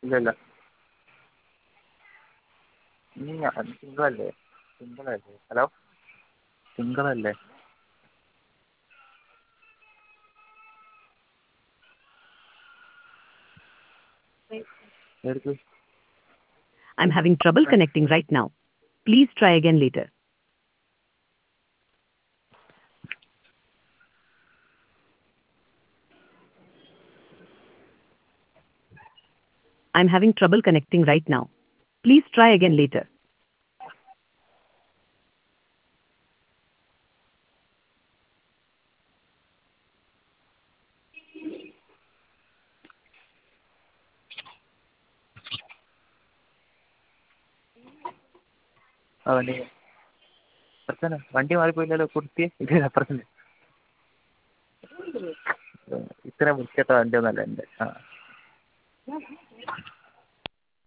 ഇല്ലില്ല തിങ്കളല്ലേ തിങ്കളല്ലേ ഹലോ തിങ്കളല്ലേ എടുക്ക് I'm having trouble connecting right now. Please try again later. I'm having trouble connecting right now. Please try again later. ആ വണ്ടി അപ്പുറത്തന്നെ വണ്ടി മാറിപ്പോയില്ലല്ലോ കുട്ടിയെ ഇത് അപ്പുറത്തന്നെ ഇത്രയും വൃത്തികെട്ട വണ്ടിയൊന്നുമല്ല എൻ്റെ ആ